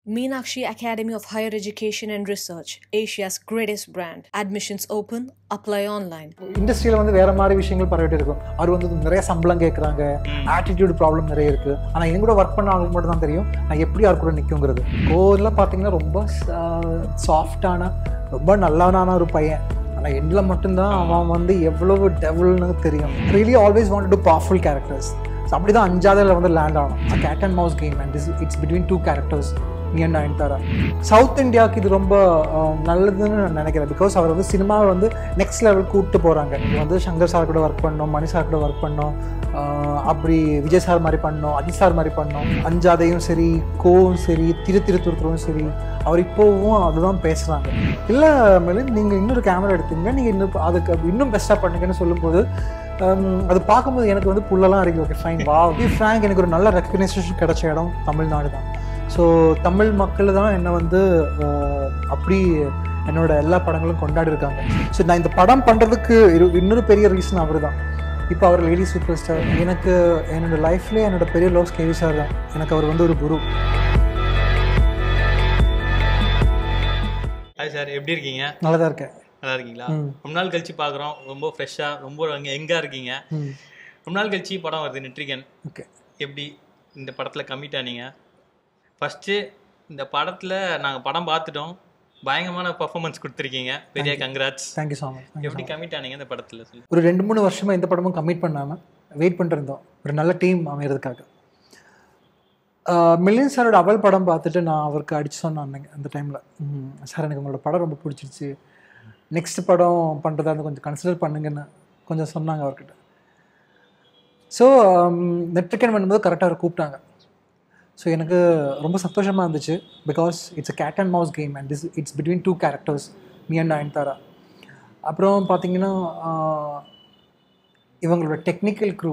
Meenakshi Academy of Higher Education and Research, Asia's greatest brand. Admissions open, apply online. இண்டஸ்ட்ரியில் வந்து வேற மாதிரி விஷயங்கள் பரவிட்டு இருக்கும் அவர் வந்து நிறைய சம்பளம் கேட்குறாங்க ஆட்டிடியூட் ப்ராப்ளம் நிறைய இருக்கு ஆனால் என் கூட ஒர்க் பண்ண ஆளுங்க மட்டும் தான் தெரியும் நான் எப்படி யார் கூட நிற்குங்கிறது கோவெல்லாம் பார்த்தீங்கன்னா ரொம்ப சாஃப்டான ரொம்ப நல்லவனான ஒரு பையன் ஆனால் எண்டில் மட்டும்தான் அவன் வந்து எவ்வளவு டெவல்னு தெரியும் really always want to powerful characters so அப்படி தான் அஞ்சாவதுல வந்து லேண்ட் ஆகணும் cat and mouse game and is it's between two characters நீ அண்ட் நயன்தாரா சவுத் இந்தியாவுக்கு இது ரொம்ப அஹ், நல்லதுன்னு நான் நினைக்கிறேன் பிகாஸ் அவர் வந்து சினிமாவை வந்து நெக்ஸ்ட் லெவல் கூப்பிட்டு போகிறாங்க இப்போ வந்து சங்கர் சார் கூட ஒர்க் பண்ணோம் மணி சார் கூட ஒர்க் பண்ணோம் அஹ், அப்படி விஜய் சார் மாதிரி பண்ணோம் அஜித் சார் மாதிரி பண்ணோம் அஞ்சாதையும் சரி கோவும் சரி திரு திரு துருத்துரும் சரி அவர் இப்போவும் அதுதான் பேசுகிறாங்க இல்லை மேலும் நீங்கள் இன்னொரு கேமரா எடுத்தீங்க நீங்கள் இன்னும் அதுக்கு இன்னும் பெஸ்ட்டாக பண்ணுங்கன்னு சொல்லும்போது ஹம், அது பார்க்கும்போது எனக்கு வந்து புல்லெல்லாம் அடிக்கும் ஓகே ஃபைன் வா ஃப்ராங்க் எனக்கு ஒரு நல்ல ரெக்கக்னைசேஷன் கிடைச்ச இடம் தமிழ்நாடு தான் ஸோ தமிழ் மக்கள் தான் என்னை வந்து அஹ், அப்படி என்னோட எல்லா படங்களும் கொண்டாடி இருக்காங்க ஸோ நான் இந்த படம் பண்ணுறதுக்கு இன்னொரு பெரிய ரீசன் அவர் தான் இப்போ அவர் லேடி சூப்பர் ஸ்டார் எனக்கு என்னோட லைஃப்லேயே என்னோட பெரிய லோஸ் கேவி சார் தான் எனக்கு அவர் வந்து ஒரு குரு ஹாய் சார் எப்படி இருக்கீங்க நல்லா தான் இருக்கேன் நல்லா இருக்கீங்களா ம். ரொம்ப நாள் கழிச்சு பார்க்குறோம் ரொம்ப ஃப்ரெஷ்ஷாக ரொம்ப அங்கே எங்கே இருக்கீங்க ம் ரொம்ப நாள் கழிச்சு படம் வருது நெட்ரிகன் ஓகே எப்படி இந்த படத்தில் கமிட் ஆனீங்க ஃபஸ்ட்டு இந்த படத்தில் நாங்கள் படம் பார்த்துட்டோம் பயங்கரமான பர்ஃபார்மன்ஸ் கொடுத்துருக்கீங்க பெரிய கங்க்ராட்ஸ் தேங்க்யூ ஸோ மச் எப்படி கமிட் ஆனீங்க இந்த படத்தில் சொல்லி ஒரு ரெண்டு மூணு வருஷமா எந்த படமும் கமிட் பண்ணாமல் வெயிட் பண்ணிருந்தோம் ஒரு நல்ல டீம் அமைகிறதுக்காக மில்லியன் சாரோட அவல் படம் பார்த்துட்டு நான் அவருக்கு அடிச்சு சொன்னேன் அன்னைக்கு அந்த டைமில் சார் எனக்கு உங்களோட படம் ரொம்ப பிடிச்சிருச்சு நெக்ஸ்ட் படம் பண்ணுறதா இருந்தால் கொஞ்சம் கன்சிடர் பண்ணுங்கன்னு கொஞ்சம் சொன்னாங்க அவர்கிட்ட ஸோ நெட்ரிக்கன் பண்ணும்போது கரெக்டாக அவர் கூப்பிட்டாங்க ஸோ எனக்கு ரொம்ப சந்தோஷமாக இருந்துச்சு because it's a cat and mouse game and this it's between two characters me and Nayanthara அப்புறம் பார்த்தீங்கன்னா ஆஹ், இவங்களோட technical crew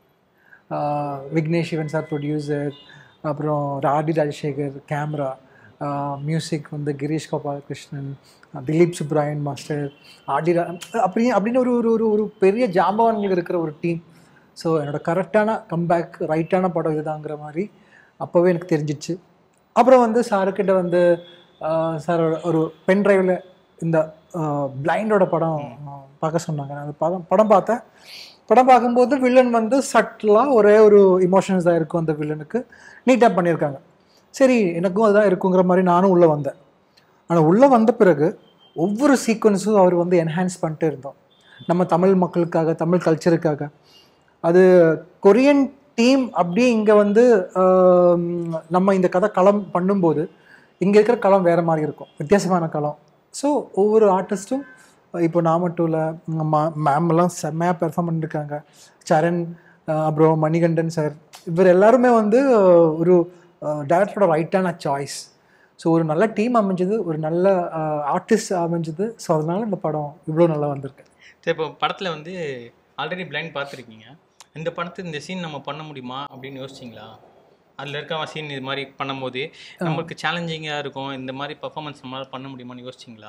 Vignesh Shivan sir producer அப்புறம் ராடி ராஜசேகர் கேமரா மியூசிக் வந்து கிரீஷ் கோபாலகிருஷ்ணன் திலீப் சுப்ராயன் மாஸ்டர் ஆடி ரா அப்படி அப்படின்னு ஒரு ஒரு ஒரு ஒரு பெரிய ஜாம்பவான்கள் இருக்கிற ஒரு டீம் ஸோ என்னோட கரெக்டான கம்பேக் ரைட்டான படம் இதுதாங்கிற மாதிரி அப்போவே எனக்கு தெரிஞ்சிச்சு அப்புறம் வந்து சாருக்கிட்ட வந்து சார் ஒரு பென் ட்ரைவில் இந்த பிளைண்டோட படம் ஆஹ், பார்க்க சொன்னாங்க நான் அந்த படம் படம் பார்த்தேன் படம் பார்க்கும்போது வில்லன் வந்து சட்டிலாக ஒரே ஒரு இமோஷன்ஸ் தான் இருக்கும் அந்த வில்லனுக்கு நீட்டாக பண்ணியிருக்காங்க சரி எனக்கும் அதுதான் இருக்குங்கிற மாதிரி நானும் உள்ளே வந்தேன் ஆனால் உள்ளே வந்த பிறகு ஒவ்வொரு சீக்வன்ஸும் அவர் வந்து என்ஹான்ஸ் பண்ணிட்டே இருந்தோம் நம்ம தமிழ் மக்களுக்காக தமிழ் கல்ச்சருக்காக அது கொரியன் டீம் அப்படியே இங்கே வந்து ஆம், நம்ம இந்த கதை களம் பண்ணும்போது இங்கே இருக்கிற களம் வேறு மாதிரி இருக்கும் வித்தியாசமான களம் ஸோ ஒவ்வொரு ஆர்டிஸ்ட்டும் இப்போ நான் மட்டும் இல்லை மேம் எல்லாம் செம்மையாக பெர்ஃபார்ம் பண்ணியிருக்காங்க சரண் அஹ், அப்புறம் மணிகண்டன் சார் இவர் எல்லாருமே வந்து அஹ், ஒரு டேரக்டரோட ரைட்டான சாய்ஸ் ஸோ ஒரு நல்ல டீம் அமைஞ்சது ஒரு நல்ல ஆர்டிஸ்ட் அமைஞ்சது ஸோ அதனால இந்த படம் இவ்வளோ நல்லா வந்திருக்கு சரி இப்போ படத்தில் வந்து ஆல்ரெடி பிளைண்ட் பார்த்துருக்கீங்க இந்த படத்தை இந்த சீன் நம்ம பண்ண முடியுமா அப்படின்னு யோசிச்சிங்களா அதில் இருக்க சீன் இது மாதிரி பண்ணும்போது நம்மளுக்கு சேலஞ்சிங்காக இருக்கும் இந்த மாதிரி பர்ஃபார்மன்ஸ் நம்மளால் பண்ண முடியுமான்னு யோசிச்சிங்களா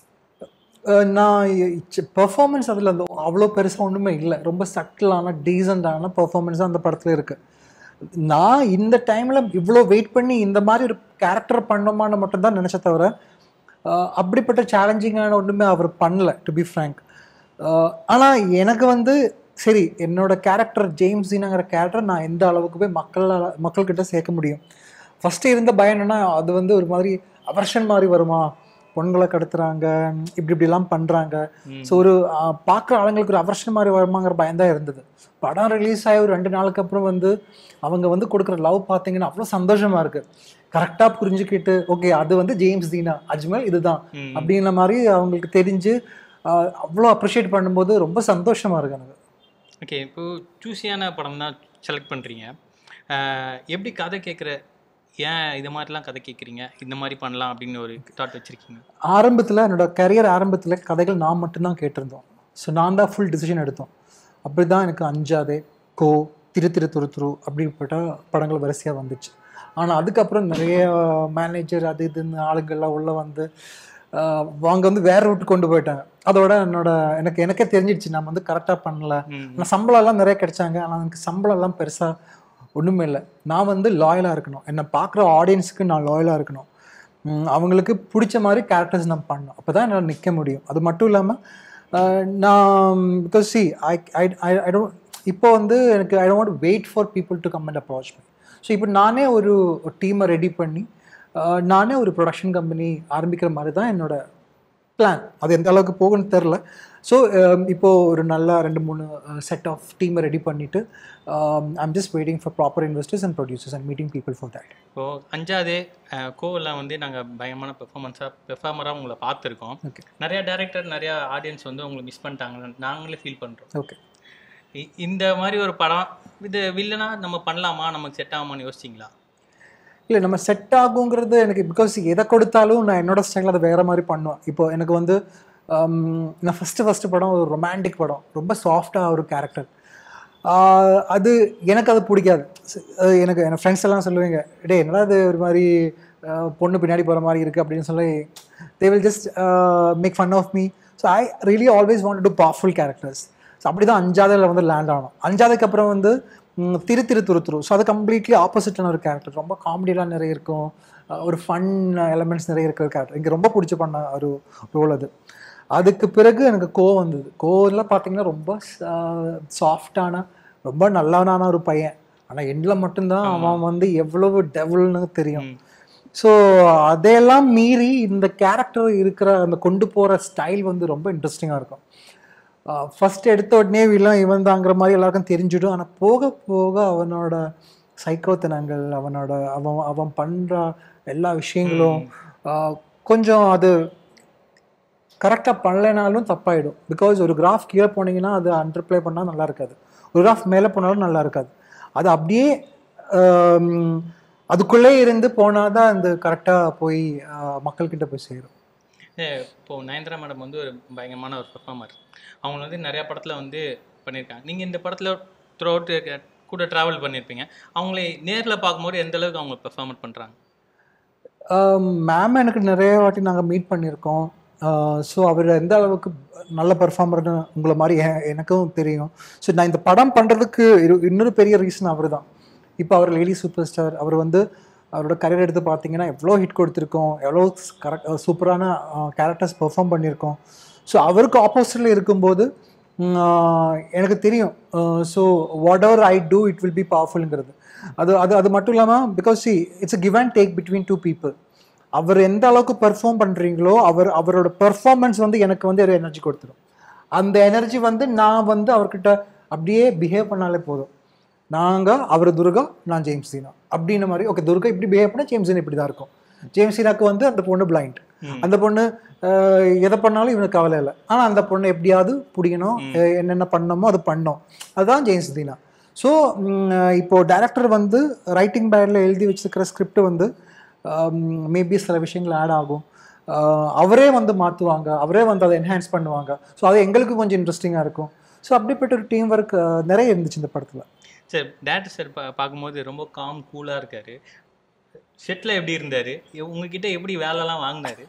அஹ் நான் பெர்ஃபார்மன்ஸ் அதில் அந்த அவ்வளோ பெருசாக ஒன்றுமே இல்லை ரொம்ப சட்டிலான டீசெண்டான பெர்ஃபார்மன்ஸ் அந்த படத்தில் இருக்குது நான் இந்த டைமில் இவ்வளோ வெயிட் பண்ணி இந்த மாதிரி ஒரு கேரக்டர் பண்ணோமான்னு மட்டும்தான் நினச்ச தவிர அஹ் அப்படிப்பட்ட சேலஞ்சிங்கான ஒன்றுமே அவர் பண்ணல டு பி ஃப்ரேங்க் ஆனால் எனக்கு வந்து சரி என்னோட கேரக்டர் ஜேம்ஸ் ஜீனாங்கிற கேரக்டர் நான் எந்த அளவுக்கு போய் மக்கள் மக்கள்கிட்ட சேர்க்க முடியும் ஃபஸ்ட்டு இருந்த பயம் என்னன்னா அது வந்து ஒரு மாதிரி அவர்ஷன் மாதிரி வருமா பொண்களை கடத்துறாங்க இப்படி இப்படிலாம் பண்ணுறாங்க ஸோ ஒரு பார்க்குற ஆளுங்களுக்கு ஒரு அவர்ஷன் மாதிரி வருமாங்கிற பயம் தான் இருந்தது படம் ரிலீஸ் ஆகி ஒரு ரெண்டு நாளுக்கு அப்புறம் வந்து அவங்க வந்து கொடுக்குற லவ் பார்த்தீங்கன்னா அவ்வளோ சந்தோஷமா இருக்கு கரெக்டாக புரிஞ்சுக்கிட்டு ஓகே அது வந்து ஜேம்ஸ் தீனா அஜ்மல் இதுதான் ம். அப்படிங்கிற மாதிரி அவங்களுக்கு தெரிஞ்சு ஆஹ், அவ்வளோ அப்ரிஷியேட் பண்ணும்போது ரொம்ப சந்தோஷமா இருக்கு எனக்கு ஓகே இப்போ சூஸியான படம் தான் செலக்ட் பண்ணுறீங்க எப்படி கதை கேட்குற ஏன் இது மாதிரிலாம் கதை கேட்குறீங்க இந்த மாதிரி பண்ணலாம் அப்படின்னு ஒரு தாட் வச்சுருக்கீங்க ஆரம்பத்தில் என்னோட கரியர் ஆரம்பத்தில் கதைகள் நான் மட்டும்தான் கேட்டிருந்தோம் ஸோ நான் தான் ஃபுல் டிசிஷன் எடுத்தோம் அப்படி தான் எனக்கு அஞ்சாதே கோ திரு திரு துரு துரு அப்படிப்பட்ட படங்கள் வரிசையாக வந்துச்சு ஆனால் அதுக்கப்புறம் நிறைய மேனேஜர் அது இதுன்னு ஆளுங்கள்லாம் உள்ளே வந்து ஆஹ், அவங்க வந்து வேற ரூட் கொண்டு போயிட்டாங்க அதோட என்னோட எனக்கு எனக்கே தெரிஞ்சிடுச்சு நம்ம வந்து கரெக்டாக பண்ணல ம் ஆனால் சம்பளம் எல்லாம் நிறைய கிடைச்சாங்க ஆனால் எனக்கு சம்பளம் எல்லாம் பெருசாக ஒன்றுமே இல்லை நான் வந்து லாயலாக இருக்கணும் என்னை பார்க்குற ஆடியன்ஸுக்கு நான் லாயலாக இருக்கணும் உம், அவங்களுக்கு பிடிச்ச மாதிரி கேரக்டர்ஸ் நான் பண்ணணும் அப்போ தான் என்னால் நிற்க முடியும் அது மட்டும் இல்லாமல் நான் because see I I I don't இப்போ வந்து எனக்கு I don't wait for people to come and approach me so இப்போ நானே ஒரு டீமை ரெடி பண்ணி அஹ், நானே ஒரு ப்ரொடக்ஷன் கம்பெனி ஆரம்பிக்கிற மாதிரி தான் என்னோட பிளான் அது எந்த அளவுக்கு போகும்னு தெரில ஸோ இப்போது ஒரு நல்ல ரெண்டு மூணு செட் ஆஃப் டீமை ரெடி பண்ணிவிட்டு I'm just waiting for proper investors and producers and meeting people for that இப்போ அஞ்சாவது அஹ், கோவிலில் வந்து நாங்கள் பயங்கரமான பெர்ஃபார்மன்ஸாக பெர்ஃபார்மராக உங்களை பார்த்துருக்கோம் ஓகே நிறைய டேரக்டர் நிறைய ஆடியன்ஸ் வந்து உங்களை மிஸ் பண்ணிட்டாங்கன்னு நாங்களே ஃபீல் பண்ணுறோம் ஓகே இந்த மாதிரி ஒரு படம் இது வில்லனா நம்ம பண்ணலாமா நமக்கு செட் ஆகுமான்னு யோசிச்சிங்களா இல்லை நம்ம செட் ஆகுங்கிறது எனக்கு பிகாஸ் எதை கொடுத்தாலும் நான் என்னோட ஸ்டைலில் அதை வேறு மாதிரி பண்ணுவேன் இப்போ எனக்கு வந்து ஹம், நான் ஃபஸ்ட்டு ஃபஸ்ட்டு படம் ஒரு ரொமான்டிக் படம் ரொம்ப சாஃப்டாக ஒரு கேரக்டர் அது எனக்கு அது பிடிக்காது ச- அது எனக்கு என் ஃப்ரெண்ட்ஸ் எல்லாம் சொல்லுவீங்க டே என்னடா இது ஒரு மாதிரி ஆஹ், பொண்ணு பின்னாடி போகிற மாதிரி இருக்குது அப்படின்னு சொல்லி they will just make fun of me so I really always want to powerful characters so அப்படி தான் அஞ்சாவதுல வந்து லேண்ட் ஆனோம் அஞ்சாவதுக்கு அப்புறம் வந்து ம், திரு திரு துரு துரு ஸோ அது கம்ப்ளீட்லி ஆப்போசிட்டான ஒரு கேரக்டர் ரொம்ப காமெடியெலாம் நிறைய இருக்கும் அஹ் ஒரு ஃபன் எலமெண்ட்ஸ் நிறைய இருக்கிற கேரக்டர் எனக்கு ரொம்ப பிடிச்ச பண்ண ஒரு ரோல் அது அதுக்கு பிறகு எனக்கு கோ வந்தது கோவில் பார்த்தீங்கன்னா ரொம்ப சாஃப்டான ரொம்ப நல்லவனான ஒரு பையன் ஆனால் எண்டில் மட்டும்தான் அவன் வந்து எவ்வளவு டெவல்னு தெரியும் ஸோ அதையெல்லாம் மீறி இந்த கேரக்டர் இருக்கிற அந்த கொண்டு போகிற ஸ்டைல் வந்து ரொம்ப இன்ட்ரெஸ்டிங்காக இருக்கும் ஃபர்ஸ்ட் எடுத்த உடனே வில்லன் இவன் தாங்கிற மாதிரி எல்லாருக்கும் தெரிஞ்சிடும் ஆனால் போக போக அவனோட சைக்கோத்தனங்கள் அவனோட அவன் அவன் பண்ணுற எல்லா விஷயங்களும் ஆஹ், கொஞ்சம் அது கரெக்டாக பண்ணலைனாலும் தப்பாயிடும் பிகாஸ் ஒரு கிராஃப் கீழே போனீங்கன்னா அது அண்டர்ப்ளே பண்ணால் நல்லா இருக்காது ஒரு கிராஃப் மேலே போனாலும் நல்லா இருக்காது அது அப்படியே ஆம், அதுக்குள்ளே இருந்து போனால் தான் அந்த கரெக்டாக போய் ஆஹ், மக்கள்கிட்ட போய் சேரும் இப்போ நயன்தாரா மேடம் வந்து ஒரு பயங்கரமான ஒரு பெர்ஃபார்மர் அவங்க வந்து நிறைய படத்துல வந்து பண்ணியிருக்காங்க நீங்க இந்த படத்துல த்ரூ அவுட் கூட டிராவல் பண்ணியிருப்பீங்க அவங்களை நேர்ல பார்க்கும்போது எந்த அளவுக்கு அவங்க பெர்ஃபார்மன்ஸ் பண்றாங்க மேம் எனக்கு நிறைய வாட்டி நாங்கள் மீட் பண்ணியிருக்கோம் ஸோ அவர் எந்த அளவுக்கு நல்ல பெர்ஃபார்மர்னு உங்களை மாதிரி எ- எனக்கும் தெரியும் ஸோ நான் இந்த படம் பண்ணுறதுக்கு இன்னொரு பெரிய ரீசன் அவர் தான் இப்போ அவர் லேடி சூப்பர் ஸ்டார் அவர் வந்து அவரோட கரியர் எடுத்து பார்த்தீங்கன்னா எவ்வளோ ஹிட் கொடுத்துருக்கோம் எவ்வளோ கரெக்ட் சூப்பரான கேரக்டர்ஸ் பெர்ஃபார்ம் பண்ணியிருக்கோம் ஸோ அவருக்கு ஆப்போசிட்டில் இருக்கும்போது ம், ஆஹ், எனக்கு தெரியும் so whatever I do it will be பவர்ஃபுல்ங்கிறது அது அது அது மட்டும் இல்லாமல் because see it's a give and take between two people அவர் எந்த அளவுக்கு பெர்ஃபார்ம் பண்ணுறீங்களோ அவர் அவரோட பெர்ஃபார்மன்ஸ் வந்து எனக்கு வந்து ஒரு எனர்ஜி கொடுத்துரும் அந்த எனர்ஜி வந்து நான் வந்து அவர்கிட்ட அப்படியே பிஹேவ் பண்ணாலே போதும் நாங்கள் அவர் துர்கா நான் ஜேம்ஸ் சீனா அப்படின்ன மாதிரி ஓகே துர்கா இப்படி பிஹேவ் பண்ணால் ஜேம்ஸ் சீனா இப்படி தான் இருக்கும் ஜேம்ஸ் சீனாக்கு வந்து அந்த பொண்ணு பிளைண்ட் அந்த பொண்ணு அஹ், எதை பண்ணாலும் இவனுக்கு கவலை இல்லை ஆனால் அந்த பொண்ணை எப்படியாவது பிடிக்கணும் அஹ், என்னென்ன பண்ணணுமோ அது பண்ணோம் அதுதான் ஜேம்ஸ் தீனா ஸோ இப்போ டைரக்டர் வந்து ரைட்டிங் பேடில் எழுதி வச்சிருக்கிற ஸ்கிரிப்ட் வந்து மேபி சில விஷயங்கள் ஆட் ஆகும் அஹ், அவரே வந்து மாற்றுவாங்க அவரே வந்து அதை என்ஹான்ஸ் பண்ணுவாங்க ஸோ அது எங்களுக்கு கொஞ்சம் இன்ட்ரெஸ்டிங்காக இருக்கும் ஸோ அப்படிப்பட்ட ஒரு டீம் ஒர்க் நிறைய இருந்துச்சு இந்த படத்தில் சார் டேரக்டர் சார் பா பார்க்கும்போது ரொம்ப காம் கூலாக இருக்காரு செட்டில் எப்படி இருந்தார் உங்ககிட்ட எப்படி வேலைலாம் வாங்கினாரு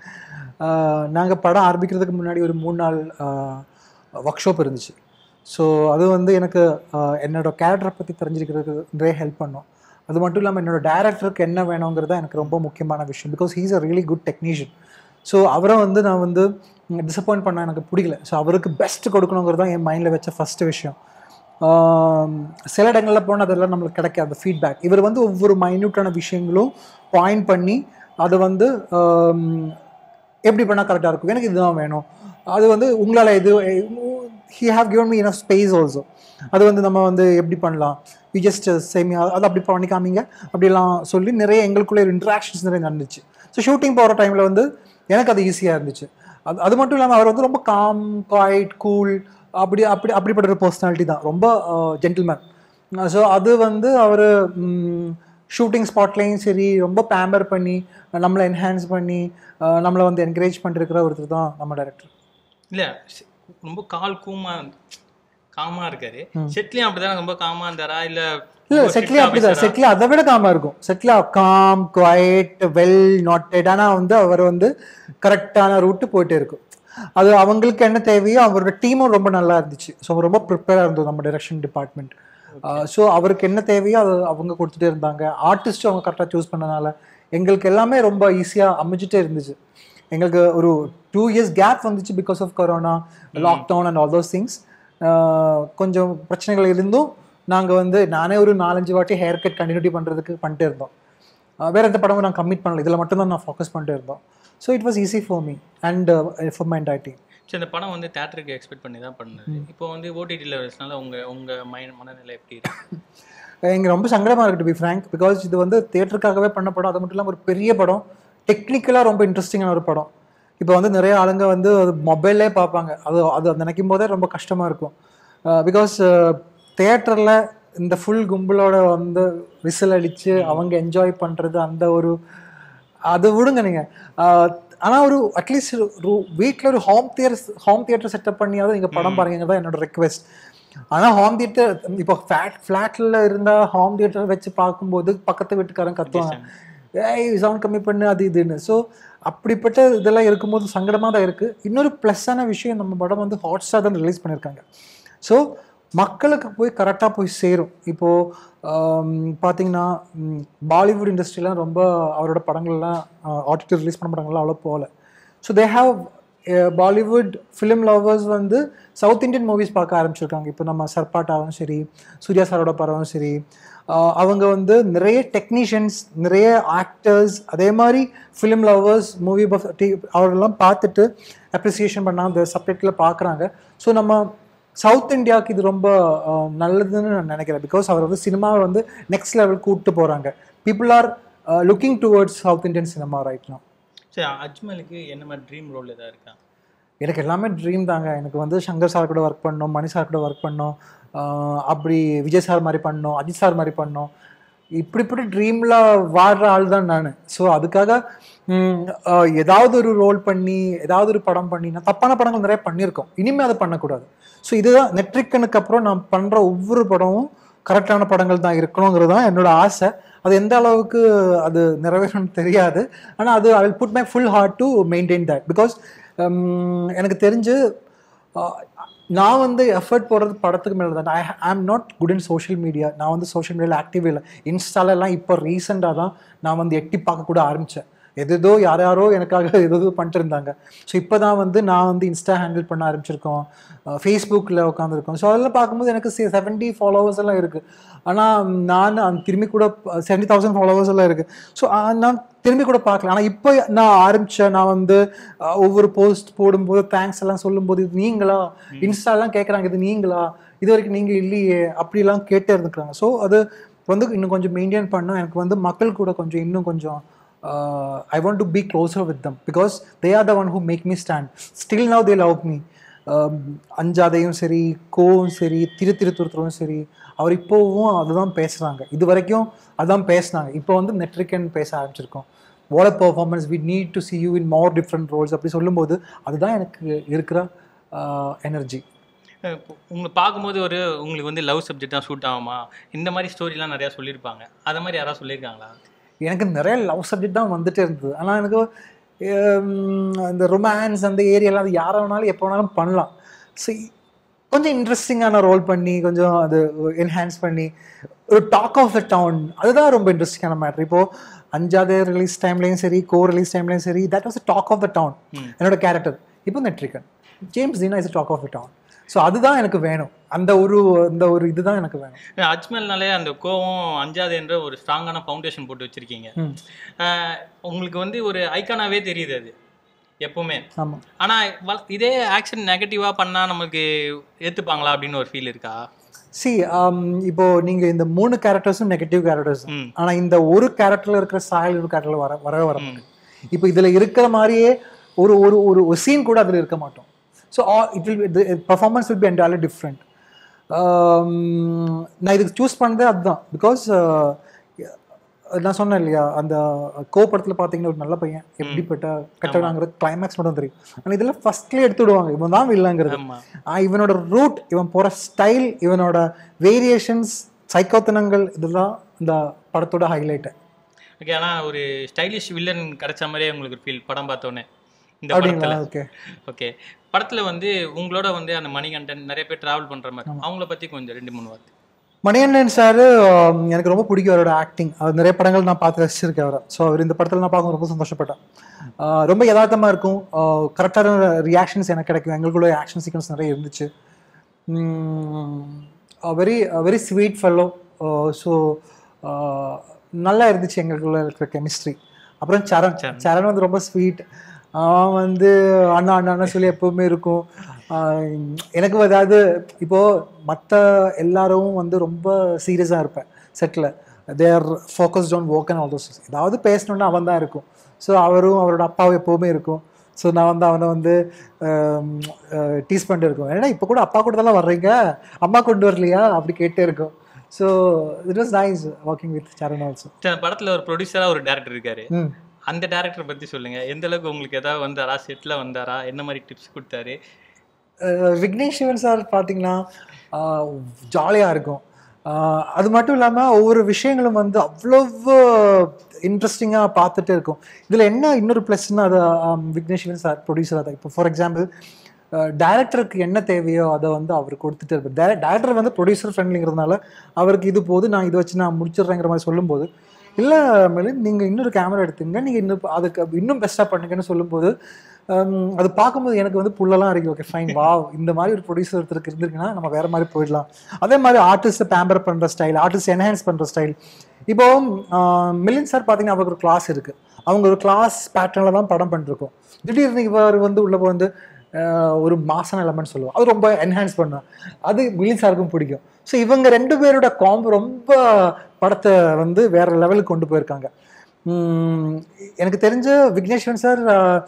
நாங்கள் படம் ஆரம்பிக்கிறதுக்கு முன்னாடி ஒரு மூணு நாள் ஒர்க் ஷாப் இருந்துச்சு ஸோ அது வந்து எனக்கு ஆஹ், என்னோட கேரக்டரை பற்றி தெரிஞ்சிருக்கிறதுக்கு நிறைய ஹெல்ப் பண்ணும் அது மட்டும் இல்லாமல் என்னோட டேரக்டருக்கு என்ன வேணுங்கிறது தான் எனக்கு ரொம்ப முக்கியமான விஷயம் because he's a really good technician so அவரை வந்து நான் வந்து டிசப்பாயிண்ட் பண்ண எனக்கு பிடிக்கல ஸோ அவருக்கு பெஸ்ட் கொடுக்கணுங்கிறது தான் என் மைண்டில் வச்ச ஃபஸ்ட்டு விஷயம் ஆம், சில இடங்களில் போனால் அதெல்லாம் நம்மளுக்கு கிடைக்காது ஃபீட்பேக் இவர் வந்து ஒவ்வொரு மைன்யூட்டான விஷயங்களும் பாயிண்ட் பண்ணி அதை வந்து ஆம், எப்படி பண்ணால் கரெக்டாக இருக்கும் எனக்கு இதுதான் வேணும் அது வந்து உங்களால் இது he have given me enough space also அது வந்து நம்ம வந்து எப்படி பண்ணலாம் வி ஜஸ்ட் சேமி அது அப்படி பண்ணி காமிங்க அப்படிலாம் சொல்லி நிறைய எங்களுக்குள்ளே இன்ட்ராக்ஷன்ஸ் நிறைய நடந்துச்சு ஸோ ஷூட்டிங் போகிற டைமில் வந்து எனக்கு அது ஈஸியாக இருந்துச்சு அது அது மட்டும் இல்லாமல் அவர் வந்து ரொம்ப காம் குவாய்ட் கூல் அப்படி அப்படி அப்படிப்பட்ட ஒரு பர்சனாலிட்டி தான் ரொம்ப ஜென்டில்மேன் ஸோ அது வந்து அவர் ஷூட்டிங் ஸ்பாட்லேயும் சரி ரொம்ப பேம்பர் பண்ணி நம்மளை என்ஹான்ஸ் பண்ணி அஹ், நம்மளை வந்து என்கரேஜ் பண்ணிருக்கிற ஒருத்தர் தான் நம்ம டைரக்டர் இல்லை ரொம்ப கால் கூமா காமா இருக்காரு செட்லேயும் அப்படிதான் ரொம்ப காமா இருந்தாரா இல்லை இல்லை செட்டில் அப்படிதான் செட்டில் அதை விட காமாக இருக்கும் செட்டில் காம் குவைட் வெல் நாட்டட் ஆனால் வந்து அவர் வந்து கரெக்டான ரூட்டு போயிட்டே இருக்கும் அது அவங்களுக்கு என்ன தேவையோ அவரோட டீமும் ரொம்ப நல்லா இருந்துச்சு ஸோ ரொம்ப ப்ரிப்பேராக இருந்தது நம்ம டைரக்ஷன் டிபார்ட்மெண்ட் ஸோ அவருக்கு என்ன தேவையோ அது அவங்க கொடுத்துட்டே இருந்தாங்க ஆர்டிஸ்ட்டும் அவங்க கரெக்டாக சூஸ் பண்ணனால எங்களுக்கு எல்லாமே ரொம்ப ஈஸியாக அமைஞ்சிட்டே இருந்துச்சு எங்களுக்கு ஒரு டூ இயர்ஸ் கேப் வந்துச்சு because of corona lockdown and all those things கொஞ்சம் பிரச்சனைகள் இருந்தும் நாங்கள் வந்து நானே ஒரு நாலஞ்சு வாட்டி ஹேர் கட் கண்டினியூட்டி பண்ணுறதுக்கு பண்ணிட்டே இருந்தோம் அஹ் வேற எந்த படமும் நான் கம்மிட் பண்ணல இதில் மட்டும்தான் நான் ஃபோக்கஸ் பண்ணிட்டு இருந்தோம் so it was easy for me and for my entire team சரி இந்த படம் வந்து தேட்டருக்கு எக்ஸ்பெக்ட் பண்ணி தான் பண்ணது இப்போ வந்து ஓடிடியில் வரதுனால உங்கள் உங்கள் மைண்ட் மனநிலை எப்படி இருக்கு எனக்கு ரொம்ப சங்கடமாக இருக்குது பி ஃப்ரேங்க் பிகாஸ் இது வந்து தேட்டருக்காகவே பண்ண படம் அது மட்டும் இல்லாமல் ஒரு பெரிய படம் டெக்னிக்கலாக ரொம்ப இன்ட்ரெஸ்டிங்கான ஒரு படம் இப்போ வந்து நிறைய ஆளுங்க வந்து அது மொபைல்லே பார்ப்பாங்க அது அது நினைக்கும் போதே ரொம்ப கஷ்டமாக இருக்கும் பிகாஸ் தேட்டரில் இந்த ஃபுல் கும்பலோட வந்து விசில் அடித்து அவங்க என்ஜாய் பண்ணுறது அந்த ஒரு அது விடுங்க நீங்கள் ஆனால் ஒரு அட்லீஸ்ட் ஒரு வீட்டில் ஒரு home theatre home theatre setup பண்ணியாவது நீங்கள் படம் பாருங்க தான் என்னோட ரெக்வெஸ்ட் ஆனால் ஹோம் தியேட்டர் இப்போ ஃப்ளாட் ஃப்ளாட்டில் இருந்தால் ஹோம் தியேட்டர் வச்சு பார்க்கும்போது பக்கத்து வீட்டுக்காரன் கத்துவாங்க ஏய் சவுண்ட் கம்மி பண்ணு அது இதுன்னு ஸோ அப்படிப்பட்ட இதெல்லாம் இருக்கும்போது சங்கடமாக தான் இருக்குது இன்னொரு ப்ளஸ்ஸான விஷயம் நம்ம படம் வந்து ஹாட் ஸ்டார் தான் ரிலீஸ் பண்ணியிருக்காங்க ஸோ மக்களுக்கு போய் கரெக்டாக போய் சேரும் இப்போது பார்த்தீங்கன்னா பாலிவுட் இண்டஸ்ட்ரிலாம் ரொம்ப அவரோட படங்கள்லாம் ஆடிட்டர் ரிலீஸ் பண்ண படங்கள்லாம் அவ்வளோ போகல so they have Bollywood film lovers வந்து சவுத் இந்தியன் மூவிஸ் பார்க்க ஆரம்பிச்சிருக்காங்க இப்போ நம்ம சர்பாட்டாவும் சரி சூர்யா சாரோட படமும் சரி ஆஹ் அவங்க வந்து நிறைய டெக்னீஷியன்ஸ் நிறைய ஆக்டர்ஸ் அதே மாதிரி ஃபிலிம் லவர்ஸ் மூவி பஃப் அவரெல்லாம் பார்த்துட்டு அப்ரிசியேஷன் பண்ண அந்த சப்ஜெக்டில் பார்க்குறாங்க ஸோ நம்ம சவுத் இந்தியாவுக்கு இது ரொம்ப ஆஹ், நல்லதுன்னு நான் நினைக்கிறேன் பிகாஸ் அவர் வந்து சினிமாவை வந்து நெக்ஸ்ட் லெவல் கூப்பிட்டு போகிறாங்க people are looking towards South Indian cinema right now சரி அஜ்மலுக்கு என்ன மாதிரி ட்ரீம் ரோல் ஏதாவது இருக்கா எனக்கு எல்லாமே ட்ரீம் தாங்க எனக்கு வந்து சங்கர் சார் கூட ஒர்க் பண்ணோம் மணி சார் கூட ஒர்க் பண்ணோம் ஆஹ் அப்படி விஜய் சார் மாதிரி பண்ணோம் அஜித் சார் மாதிரி பண்ணோம் இப்படி இப்படி ட்ரீமில் வாடுற ஆள் தான் நான் ஸோ அதுக்காக ம், ஆஹ் ஏதாவது ஒரு ரோல் பண்ணி ஏதாவது ஒரு படம் பண்ணி நான் தப்பான படங்கள் நிறைய பண்ணியிருக்கோம் இனிமேல் அதை பண்ணக்கூடாது ஸோ இதுதான் நெட்ரிக்கனுக்கு அப்புறம் நான் பண்ணுற ஒவ்வொரு படமும் கரெக்டான படங்கள் தான் இருக்கணுங்கிறது தான் என்னோட ஆசை அது எந்த அளவுக்கு அது நிறைவேறணும்னு தெரியாது ஆனால் அது I will put my full heart to maintain that because எனக்கு தெரிஞ்சு ஆஹ், நான் வந்து எஃபர்ட் போடுறது படத்துக்கு மேலே தான் I am not good in social media நான் வந்து சோஷியல் மீடியாவில் ஆக்டிவ் இல்லை இன்ஸ்டாலெல்லாம் இப்போ ரீசெண்டாக தான் நான் வந்து எட்டி பார்க்க கூட ஆரம்பித்தேன் எதோ யார் யாரோ எனக்காக எதோ பண்ணிட்டு இருந்தாங்க ஸோ இப்போ தான் வந்து நான் வந்து இன்ஸ்டா ஹேண்டில் பண்ண ஆரம்பிச்சிருக்கோம் ஃபேஸ்புக்கில் உட்காந்துருக்கோம் ஸோ அதெல்லாம் பார்க்கும்போது எனக்கு செவன்ட்டி ஃபாலோவர்ஸ் எல்லாம் இருக்குது ஆனால் நான் அந்த திரும்பி கூட செவன்ட்டி தௌசண்ட் ஃபாலோவர்ஸ் எல்லாம் இருக்குது ஸோ நான் திரும்பி கூட பார்க்கல ஆனால் இப்போ நான் ஆரம்பித்தேன் நான் வந்து அஹ், ஒவ்வொரு போஸ்ட் போடும்போது தேங்க்ஸ் எல்லாம் சொல்லும்போது இது நீங்களா இன்ஸ்டாலாம் கேட்குறாங்க இது நீங்களா இது வரைக்கும் நீங்கள் இல்லையே அப்படிலாம் கேட்டே இருந்துக்கிறாங்க ஸோ அது வந்து இன்னும் கொஞ்சம் மெயின்டைன் பண்ணணும் எனக்கு வந்து மக்கள் கூட கொஞ்சம் இன்னும் கொஞ்சம் I want to be closer with them because they are the one who make me stand still now they love me அஞ்சாதையும் சரி கோவும் சரி திரு திரு துருத்துறவும் சரி அவர் இப்போவும் அதுதான் பேசுகிறாங்க இது வரைக்கும் அதான் பேசுனாங்க இப்போ வந்து நெட்ரிக்கன் பேச ஆரம்பிச்சிருக்கோம் what a performance we need to see you in more different roles அப்படி சொல்லும்போது அதுதான் எனக்கு இருக்கிற எனர்ஜி அஹ் இப்போ உங்களை பார்க்கும்போது ஒரு உங்களுக்கு வந்து லவ் சப்ஜெக்ட் தான் சூட் ஆகுமா இந்த மாதிரி ஸ்டோரிலாம் நிறையா சொல்லியிருப்பாங்க அதை மாதிரி யாராவது சொல்லியிருக்காங்களா எனக்கு நிறைய லவ் சப்ஜெக்ட் தான் வந்துட்டே இருந்தது ஆனால் எனக்கு ஹம், அந்த ரொமான்ஸ் அந்த ஏரியாலாம் அது யாரை வேணாலும் எப்போ வேணாலும் பண்ணலாம் ஸோ கொஞ்சம் இன்ட்ரெஸ்டிங்கான ரோல் பண்ணி கொஞ்சம் அது என்ஹான்ஸ் பண்ணி ஒரு டாக் ஆஃப் த டவுன் அதுதான் ரொம்ப இன்ட்ரெஸ்டிங்கான மேட்ரு இப்போது அஞ்சாவது ரிலீஸ் டைம்லேயும் சரி கோ ரிலீஸ் டைம்லேயும் சரி that was talk of the town என்னோட கேரக்டர் இப்போ Netrikann James Theena is talk of the town so அதுதான் எனக்கு வேணும் அந்த ஒரு அந்த ஒரு இதுதான் எனக்கு வேணும் அஜ்மல்னாலே அந்த கோவம் அஞ்சாது என்ற ஒரு ஸ்ட்ராங்கான ஃபவுண்டேஷன் போட்டு வச்சிருக்கீங்க ம் அஹ் உங்களுக்கு வந்து ஒரு ஐக்கானாவே தெரியுது அது எப்பவுமே ஆமாம் ஆனா வ- இதே ஆக்ஷன் நெகட்டிவா பண்ணா நமக்கு ஏத்துப்பாங்களா அப்படின்னு ஒரு ஃபீல் இருக்கா சி இப்போ நீங்க இந்த மூணு கேரக்டர்ஸும் நெகட்டிவ் கேரக்டர்ஸ் ம். ஆனா இந்த ஒரு கேரக்டர்ல இருக்கிற சாயல் ஒரு கேரக்டர்ல வர வரவே வர மாட்டேங்குது இப்போ இதுல இருக்கிற மாதிரியே ஒரு ஒரு ஒரு ஒரு சீன் கூட அதுல இருக்க மாட்டோம் so it will performance will be entirely different நான் இதுக்கு சூஸ் பண்ணதே அதுதான் பிகாஸ் நான் சொன்னேன் இல்லையா அந்த கோ படத்தில் பார்த்தீங்கன்னா ஒரு நல்ல பையன் எப்படிப்பட்ட கெட்டவனாங்கிறது கிளைமேக்ஸ் மட்டும் தெரியும் ஆனால் இதெல்லாம் ஃபர்ஸ்ட்லேயே எடுத்து விடுவாங்க இவன் தான் இல்லைங்கிறது ஆமா ஆஹ் இவனோட ரூட் இவன் போகிற ஸ்டைல் இவனோட வேரியேஷன்ஸ் சைக்கோத்தனங்கள் இதெல்லாம் இந்த படத்தோட ஹைலைட்டு ஓகே ஆனா ஒரு ஸ்டைலிஷ் வில்லன் கிடைச்ச மாதிரியே உங்களுக்கு ஒரு ஃபீல் படம் பார்த்தோன்னே இந்த அப்படிங்களா படத்துல ஓகே ஓகே படத்துல வந்து உங்களோட வந்து அந்த மணிகண்டன் நிறைய பேர் டிராவல் பண்ற மாதிரி அவங்கள பத்தி கொஞ்சம் ரெண்டு மூணு வார்த்தை மணிகண்டன் சார் எனக்கு ரொம்ப பிடிக்கும் அவரோட ஆக்டிங் அவர் நிறைய படங்கள் நான் பார்த்து ரசிச்சிருக்கேன் அவரை ஸோ அவர் இந்த படத்தில் நான் பார்க்க ரொம்ப சந்தோஷப்பட்டேன் ஆஹ் ரொம்ப யதார்த்தமாக இருக்கும் கரெக்டான ரியாக்ஷன்ஸ் எனக்கு கிடைக்கும் எங்களுக்குள்ள ஆக்ஷன் சீக்வன்ஸ் நிறைய இருந்துச்சு very very sweet fellow so நல்லா இருந்துச்சு எங்களுக்குள்ள இருக்கிற கெமிஸ்ட்ரி அப்புறம் சரண் சரண் வந்து ரொம்ப ஸ்வீட் அவன் வந்து அண்ணா அண்ணா அண்ணா சொல்லி எப்பவுமே இருக்கும் ஆஹ் எனக்கு அதாவது இப்போது மற்ற எல்லாரும் வந்து ரொம்ப சீரியஸாக இருப்பேன் செட்டில் there focused on work and all those ஏதாவது பேசணுன்னா அவன் தான் இருக்கும் ஸோ அவரும் அவரோட அப்பாவும் எப்போவுமே இருக்கும் ஸோ நான் வந்து அவனை வந்து டீஸ் பண்ணிட்டு இருக்கோம் ஏன்னா இப்போ கூட அப்பா கூட தானே வர்றீங்க அம்மா கொண்டு வரலையா அப்படி கேட்டே இருக்கும் so it was nice working with Charan also சரி, அந்த படத்துல ஒரு ப்ரொடியூசரா ஒரு டேரக்டர் இருக்காரு ம் அந்த டேரக்டர் பத்தி சொல்லுங்க எந்த அளவுக்கு உங்களுக்கு ஏதாவது வந்தாரா செட்ல வந்தாரா என்ன மாதிரி டிப்ஸ் கொடுத்தாரு அஹ் விக்னேஷ் சிவன் சார் பார்த்தீங்கன்னா ஜாலியாக இருக்கும் அஹ் அது மட்டும் இல்லாமல் ஒவ்வொரு விஷயங்களும் வந்து அவ்வளவு இன்ட்ரெஸ்டிங்காக பார்த்துட்டு இருக்கும் இதில் என்ன இன்னொரு ப்ளஸ்னா அது அஹ், விக்னேஷ் சிவன் சார் ப்ரொடியூசர் அதை இப்போ ஃபார் எக்ஸாம்பிள் டேரக்டருக்கு என்ன தேவையோ அதை வந்து அவர் கொடுத்துட்டு இருப்பார் டேரக்டர் வந்து ப்ரொடியூசர் ஃப்ரெண்ட்லிங்கிறதுனால அவருக்கு இது போது நான் இதை வச்சு நான் முடிச்சிடுறேங்கிற மாதிரி சொல்லும்போது இல்லை மேலும் நீங்கள் இன்னொரு கேமரா எடுத்துங்க நீங்கள் இன்னும் அதுக்கு இன்னும் பெஸ்ட்டாக பண்ணுங்கன்னு சொல்லும்போது ஹம், அது பார்க்கும்போது எனக்கு வந்து புல்லெல்லாம் இருக்கு ஓகே ஃபைன் வா இந்த மாதிரி ஒரு ப்ரொடியூசர் ஒருத்தருக்கு இருந்திருக்குன்னா நம்ம வேற மாதிரி போயிடலாம் அதே மாதிரி ஆர்டிஸ்ட்டை பேம்பர் பண்ணுற ஸ்டைல் ஆர்டிஸ்ட் என்ஹான்ஸ் பண்ணுற ஸ்டைல் இப்போ மில்லின் சார் பார்த்தீங்கன்னா அவருக்கு ஒரு கிளாஸ் இருக்கு அவங்க ஒரு கிளாஸ் பேட்டர்னில் தான் படம் பண்ணிருக்கோம் திடீர்னு இவர் வந்து உள்ள வந்து ஆஹ், ஒரு மாசன எலமெண்ட் சொல்லுவோம் அது ரொம்ப என்ஹான்ஸ் பண்ணும் அது மில்லின் சாருக்கும் பிடிக்கும் ஸோ இவங்க ரெண்டு பேரோட காம்போ ரொம்ப படத்தை வந்து வேற லெவலுக்கு கொண்டு போயிருக்காங்க உம், எனக்கு தெரிஞ்ச விக்னேஸ்வரன் சார்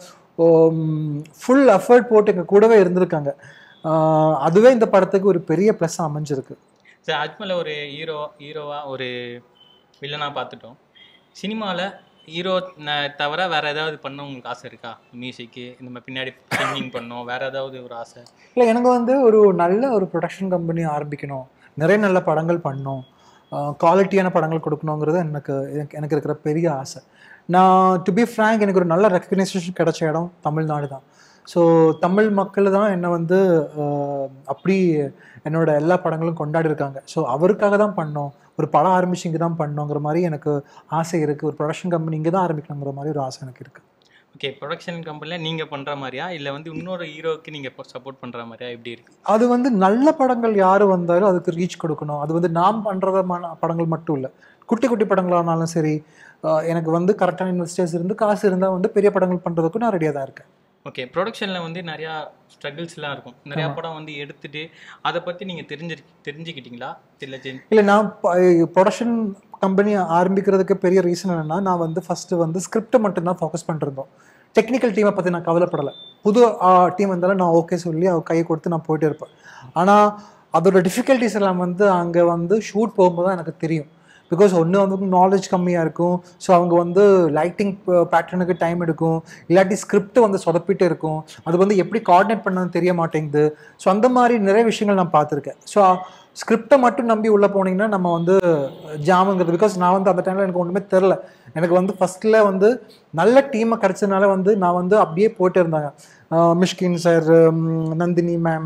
ஃபுல் எஃபர்ட் போட்டு எங்கள் கூடவே இருந்திருக்காங்க ஆஹ், அதுவே இந்த படத்துக்கு ஒரு பெரிய ப்ளஸ் அமைஞ்சிருக்கு சரி அஜ்மலை ஒரு ஹீரோ ஹீரோவா ஒரு வில்லனா பார்த்துட்டோம் சினிமாவில் ஹீரோ தவிர வேற ஏதாவது பண்ண உங்களுக்கு ஆசை இருக்கா மியூசிக்கு இந்த மாதிரி பின்னாடி சிங்கிங் பண்ணோம் வேற ஏதாவது ஒரு ஆசை இல்லை எனக்கு வந்து ஒரு நல்ல ஒரு ப்ரொடக்ஷன் கம்பெனி ஆரம்பிக்கணும் நிறைய நல்ல படங்கள் பண்ணணும் குவாலிட்டியான படங்கள் கொடுக்கணுங்கிறது எனக்கு எனக்கு- எனக்கு இருக்கிற பெரிய ஆசை நான் டு பி ஃப்ரேங்க் எனக்கு ஒரு நல்ல ரெக்கக்னைசேஷன் கிடைச்ச இடம் தமிழ்நாடு தான் ஸோ தமிழ் மக்கள் தான் என்னை வந்து ஆஹ், அப்படி என்னோட எல்லா படங்களும் கொண்டாடி இருக்காங்க ஸோ அவருக்காக தான் பண்ணோம் ஒரு படம் ஆரம்பிச்சு இங்கே தான் பண்ணோங்கிற மாதிரி எனக்கு ஆசை இருக்குது ஒரு ப்ரொடக்ஷன் கம்பெனி இங்கே தான் ஆரம்பிக்கணுங்கிற மாதிரி ஒரு ஆசை எனக்கு இருக்குது ஓகே ப்ரொடக்ஷன் கம்பெனியில் நீங்கள் பண்ணுற மாதிரியா இல்லை வந்து இன்னொரு ஹீரோக்கு நீங்கள் சப்போர்ட் பண்ணுற மாதிரியா எப்படி இருக்கு அது வந்து நல்ல படங்கள் யார் வந்தாலும் அதுக்கு ரீச் கொடுக்கணும் அது வந்து நாம் பண்ணுறதமான படங்கள் மட்டும் இல்லை குட்டி குட்டி படங்களானாலும் சரி ஆஹ் எனக்கு வந்து கரெக்டான இன்வெஸ்டர்ஸ் இருந்து காசு இருந்தால் வந்து பெரிய படங்கள் பண்ணுறதுக்கும் நான் ரெடியாக தான் இருக்கேன் ஓகே ப்ரொடக்ஷனில் வந்து நிறையா ஸ்ட்ரகிள்ஸ்லாம் இருக்கும் நிறையா படம் வந்து எடுத்துட்டு அதை பற்றி நீங்கள் தெரிஞ்சு தெரிஞ்சுக்கிட்டீங்களா இல்லை ஜென் இல்லை நான் ப்ரொடக்ஷன் கம்பெனி ஆரம்பிக்கிறதுக்கு பெரிய ரீசன் என்னென்னா நான் வந்து ஃபஸ்ட்டு வந்து ஸ்கிரிப்டை மட்டும்தான் ஃபோக்கஸ் பண்ணிருந்தோம் டெக்னிக்கல் டீமை பற்றி நான் கவலைப்படலை புது டீம் வந்தாலும் நான் ஓகே சொல்லி அவ கையை கொடுத்து நான் போயிட்டே இருப்பேன் ஆனால் அதோட டிஃபிகல்ட்டிஸ் எல்லாம் வந்து அங்கே வந்து ஷூட் போகும்போது தான் எனக்கு தெரியும் பிகாஸ் ஒன்று வந்து நாலேஜ் கம்மியாக இருக்கும் ஸோ அவங்க வந்து லைட்டிங் பேட்டர்னுக்கு டைம் எடுக்கும் இல்லாட்டி ஸ்கிரிப்ட் வந்து சொதப்பிட்டு இருக்கும் அது வந்து எப்படி கோஆர்டினேட் பண்ணணும்னு தெரிய மாட்டேங்குது ஸோ அந்த மாதிரி நிறைய விஷயங்கள் நான் பார்த்துருக்கேன் ஸோ ஸ்கிரிப்டை மட்டும் நம்பி உள்ளே போனீங்கன்னா நம்ம வந்து ஜாமுங்கிறது பிகாஸ் நான் வந்து அந்த டைமில் எனக்கு ஒன்றுமே தெரில எனக்கு வந்து ஃபஸ்ட்டில் வந்து நல்ல டீமை கிடச்சதுனால வந்து நான் வந்து அப்படியே போயிட்டு இருந்தாங்க ஆஹ் மிஷ்கின் சார் நந்தினி மேம்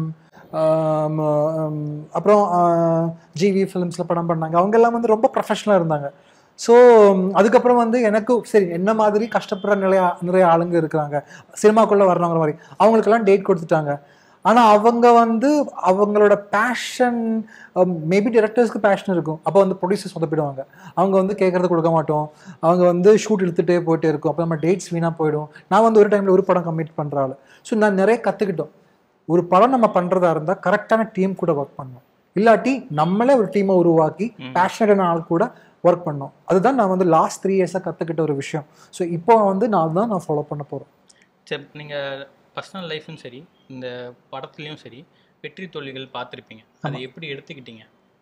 அப்புறம் ஜிவி ஃபிலிம்ஸில் படம் பண்ணாங்க அவங்க எல்லாம் வந்து ரொம்ப ப்ரொஃபஷனலாக இருந்தாங்க ஸோ அதுக்கப்புறம் வந்து எனக்கு சரி என்ன மாதிரி கஷ்டப்படுற நிறைய நிறைய ஆளுங்க இருக்கிறாங்க சினிமாக்குள்ளே வரணுங்கிற மாதிரி அவங்களுக்கெல்லாம் டேட் கொடுத்துட்டாங்க ஆனால் அவங்க வந்து அவங்களோட பேஷன் மேபி டிரெக்டர்ஸ்க்கு பேஷன் இருக்கும் அப்போ வந்து ப்ரொடியூசர்ஸ் சொதப்பிடுவாங்க அவங்க வந்து கேட்குறது கொடுக்க மாட்டோம் அவங்க வந்து ஷூட் இழுத்துட்டே போயிட்டே இருக்கும் அப்போ நம்ம டேட்ஸ் வீணாக போயிடும் நான் வந்து ஒரு டைமில் ஒரு படம் கம்மிட் பண்ணுற ஆள் ஸோ நான் நிறைய கற்றுக்கிட்டோம் ஒரு படம் நம்ம பண்ணுறதா இருந்தால் கரெக்டான டீம் கூட ஒர்க் பண்ணணும் இல்லாட்டி நம்மளே ஒரு டீமை உருவாக்கி பேஷனட்டான ஆள் கூட ஒர்க் பண்ணோம் அதுதான் நான் வந்து லாஸ்ட் த்ரீ இயர்ஸாக கற்றுக்கிட்ட ஒரு விஷயம் ஸோ இப்போ வந்து நான் தான் நான் ஃபாலோ பண்ண போகிறேன் சரி நீங்கள் பர்சனல் லைஃப்பும் சரி இந்த படத்துலேயும் சரி வெற்றி தோல்விகள் பார்த்துருப்பீங்க அதை எப்படி எடுத்துக்கிட்டீங்க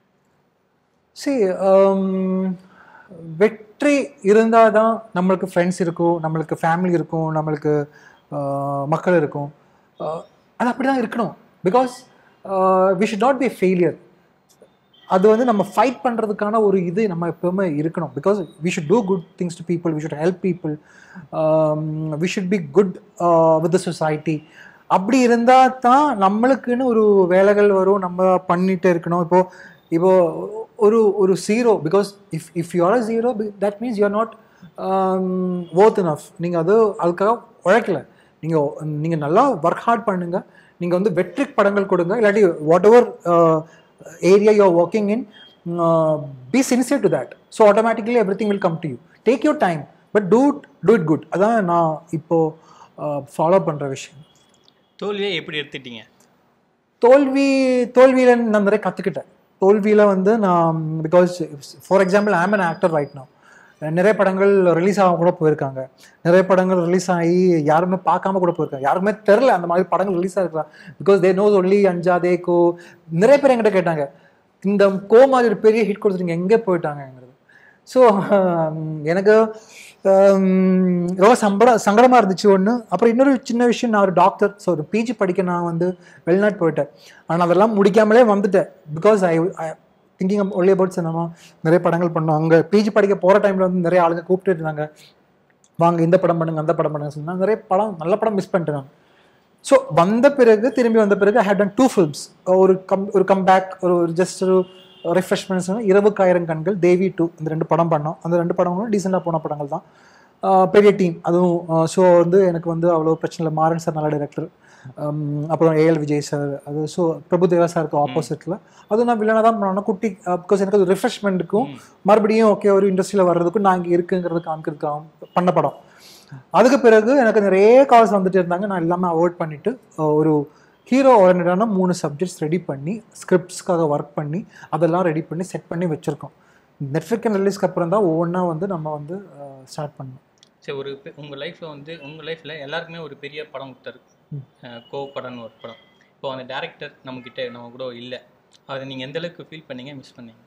சரி வெற்றி இருந்தால் தான் நம்மளுக்கு ஃப்ரெண்ட்ஸ் இருக்கும் நம்மளுக்கு ஃபேமிலி இருக்கும் நம்மளுக்கு ஆஹ், மக்கள் இருக்கும் ஆஹ், அது அப்படி தான் இருக்கணும் because we should not be failure அது வந்து நம்ம ஃபைட் பண்ணுறதுக்கான ஒரு இது நம்ம எப்பவுமே இருக்கணும் because we should do good things to people we should help people we should be good with the society அப்படி இருந்தால் தான் நம்மளுக்குன்னு ஒரு வேலைகள் வரும் நம்ம பண்ணிகிட்டே இருக்கணும் இப்போது இப்போ ஒரு ஒரு zero because if if you are a zero that means you are not worth enough நீங்கள் அது அதுக்காக உழைக்கல நீங்கள் நீங்கள் நல்லா ஒர்க் ஹார்ட் பண்ணுங்க நீங்கள் வந்து வெற்றி படங்கள் கொடுங்க இல்லாட்டி whatever area you are working in be sincere to that so automatically everything will come to you take your time but do do it good அதான் நான் இப்போது ஃபாலோ பண்ணுற விஷயம் தோல்வியை எப்படி எடுத்துட்டீங்க தோல்வி தோல்வியில் நான் நிறைய கற்றுக்கிட்டேன் தோல்வியில் வந்து நான் because for example am an actor right now நிறைய படங்கள் ரிலீஸ் ஆக கூட போயிருக்காங்க நிறைய படங்கள் ரிலீஸ் ஆகி யாருமே பார்க்காம கூட போயிருக்காங்க யாருமே தெரில அந்த மாதிரி படங்கள் ரிலீஸ் ஆகிருக்கலாம் பிகாஸ் தே நோஸ் ஒன்லி அஞ்சா தே கோ நிறைய பேர் என்கிட்ட கேட்டாங்க இந்த கோ மாதிரி ஒரு பெரிய ஹிட் கொடுத்துருங்க எங்கே போயிட்டாங்கங்கிறது ஸோ எனக்கு ஹம், ரொம்ப சம்பட சங்கடமாக இருந்துச்சு ஒன்று அப்புறம் இன்னொரு சின்ன விஷயம் நான் ஒரு டாக்டர் ஸோ ஒரு பிஜி படிக்க நான் வந்து வெளிநாட்டு போயிட்டேன் ஆனால் அதெல்லாம் முடிக்காமலே வந்துட்டேன் because I thinking only about cinema நிறைய படங்கள் பண்ணோம் அங்கே பிஜி படிக்க போகிற டைமில் வந்து நிறைய ஆளுங்க கூப்பிட்டு இருந்தாங்க வாங்க இந்த படம் பண்ணுங்க அந்த படம் பண்ணுங்க சொன்னாங்க நிறைய படம் நல்ல படம் மிஸ் பண்ணிட்டேன் நான் ஸோ வந்த பிறகு திரும்பி வந்த பிறகு I had done two films ஒரு கம் ஒரு கம்பேக் ஒரு ஒரு ஜஸ்ட் ஒரு ரெஃப்ரெஷ்மெண்ட்ஸ் இரவுக்காயிரம் கண்கள் தேவி டூ இந்த ரெண்டு படம் பண்ணோம் அந்த ரெண்டு படங்களும் டீசெண்டாக போன படங்கள் தான் ஆஹ் பெரிய டீம் அதுவும் ஷோ வந்து எனக்கு வந்து அவ்வளோ பிரச்சனை இல்லை மாறன் சார் நல்ல டைரக்டர் அப்புறம் ஏஎல் விஜய் சார் அது ஸோ பிரபுதேவா சாருக்கு ஆப்போசிட்டில் அதுவும் நான் வில்லனாக தான் பண்ணணும் குட்டி பிகாஸ் எனக்கு அது ரிஃப்ரெஷ்மெண்ட்டுக்கும் மறுபடியும் ஓகே ஒரு இண்டஸ்ட்ரியில் வர்றதுக்கும் நான் இங்கே இருக்குங்கிறது காமிக்கிறதுக்கு பண்ண படம் அதுக்கு பிறகு எனக்கு நிறைய கால்ஸ் வந்துட்டு இருந்தாங்க நான் எல்லாமே அவாய்ட் பண்ணிட்டு அஹ், ஒரு ஹீரோ ஓரியன்டான மூணு சப்ஜெக்ட்ஸ் ரெடி பண்ணி ஸ்கிரிப்ட்ஸ்க்காக ஒர்க் பண்ணி அதெல்லாம் ரெடி பண்ணி செட் பண்ணி வச்சுருக்கோம் நெட்ஃப்ளிக் ரிலீஸ்க்கு அப்புறம் தான் ஒவ்வொன்றா வந்து நம்ம வந்து ஸ்டார்ட் பண்ணோம் சரி ஒரு பெ- உங்க லைஃப்ல வந்து உங்க லைஃப்ல எல்லாருக்குமே ஒரு பெரிய படம் கொடுத்தாரு அஹ் கோ படம்னு ஒரு படம் இப்போ அந்த டேரக்டர் நம்ம கிட்ட நம்ம கூட இல்லை அதை நீங்க எந்த அளவுக்கு ஃபீல் பண்ணீங்க மிஸ் பண்ணீங்க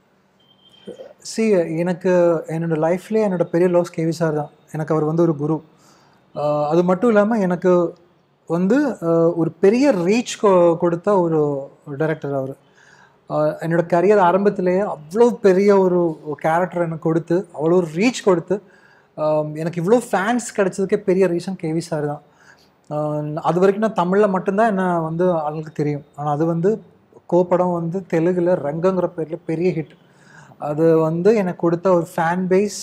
சி எனக்கு என்னோட லைஃப்லேயே என்னோட பெரிய லோஸ் கேவி சார் தான் எனக்கு அவர் வந்து ஒரு குரு ஆஹ் அது மட்டும் இல்லாமல் எனக்கு வந்து ஆஹ் ஒரு பெரிய ரீச் கொடுத்த ஒரு டைரக்டர் அவர் என்னோட கரியர் ஆரம்பத்திலேயே அவ்வளோ பெரிய ஒரு கேரக்டர் எனக்கு கொடுத்து அவ்வளோ ஒரு ரீச் கொடுத்து ஆஹ் எனக்கு இவ்வளோ ஃபேன்ஸ் கிடைச்சதுக்கே பெரிய ரீசன் கேவி சார் தான் ஆஹ் அது வரைக்கும் நான் தமிழில் மட்டும்தான் என்ன வந்து ஆளுங்களுக்கு தெரியும் ஆனால் அது வந்து கோப்படம் வந்து தெலுங்குல ரங்கங்கிற பேரில் பெரிய ஹிட் அது வந்து எனக்கு கொடுத்த ஒரு ஃபேன் பேஸ்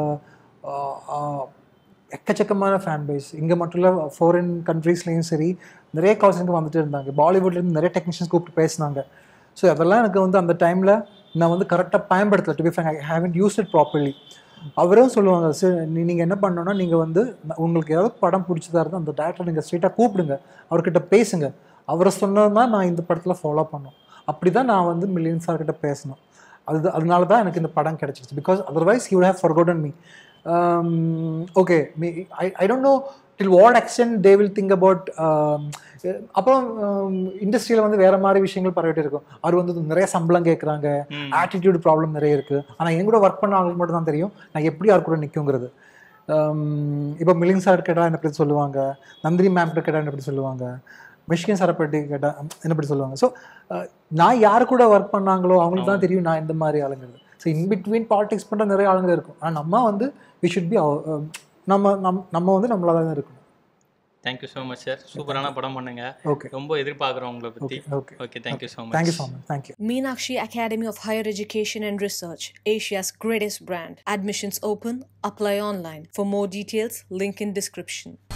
எக்கச்சக்கமான ஃபேன் பேஸ் இங்கே மட்டும் இல்லை ஃபாரின் கண்ட்ரீஸ்லேயும் சரி நிறைய கால்ஸ் எனக்கு வந்துட்டு இருந்தாங்க பாலிவுட்லேருந்து நிறைய டெக்னீஷியன்ஸ் கூப்பிட்டு பேசினாங்க ஸோ அதெல்லாம் எனக்கு வந்து அந்த டைமில் நான் வந்து கரெக்டாக பயன்படுத்தல to be frank I haven't use it properly அவரும் சொல்லுவாங்க சார் நீ நீங்கள் என்ன பண்ணணும்னா நீங்கள் வந்து ந- உங்களுக்கு ஏதாவது படம் பிடிச்சதா இருந்தால் அந்த டேரக்டர் நீங்கள் ஸ்ட்ரெயிட்டாக கூப்பிடுங்க அவர்கிட்ட பேசுங்க அவரை சொன்னது தான் நான் இந்த படத்தில் ஃபாலோ பண்ணோம் அப்படி தான் நான் வந்து மில்லியன் சார்கிட்ட பேசணும் அது அதனால தான் எனக்கு இந்த படம் கிடச்சிருச்சு because otherwise you have forgotten me okay me I I don't know till what extent they will think about அப்புறம் இண்டஸ்ட்ரியில் வந்து வேற மாதிரி விஷயங்கள் பரவிட்டு இருக்கும் அவர் வந்து நிறைய சம்பளம் கேட்குறாங்க ம். ஆட்டிடியூட் ப்ராப்ளம் நிறைய இருக்குது ஆனால் என் கூட ஒர்க் பண்ண ஆளுக்கு மட்டும் தான் தெரியும் நான் எப்படி யார் கூட நிற்குங்கிறது இப்போ மிலிங் சார் கேட்டால் என்ன பற்றி சொல்லுவாங்க நந்தினி மேம் கிட்ட கேட்டால் என்ன பற்றி சொல்லுவாங்க மிஷ்கின் சாரை பற்றி கேட்டால் என்ன பற்றி சொல்லுவாங்க ஸோ நான் யார் கூட ஒர்க் பண்ணாங்களோ அவங்களுக்கு தான் தெரியும் நான் இந்த மாதிரி ஆளுங்கிறது ஸோ இன் பிட்வீன் பாலிடிக்ஸ் பண்ணுற நிறைய ஆளுங்க இருக்கும் ஆனால் நம்ம வந்து வி ஷுட் பி நம்ம நம் நம்ம வந்து நம்மளாக தான் இருக்கணும் தேங்க்யூ ஸோ மச் சார் சூப்பரான படம் பண்ணுங்க ஓகே ரொம்ப எதிர்பார்க்குறோம் உங்களை பற்றி okay okay thank you so thank you much so much thank you Meenakshi Academy of Higher Education and Research, Asia's greatest brand. Admissions open, apply online. For more details, link in description.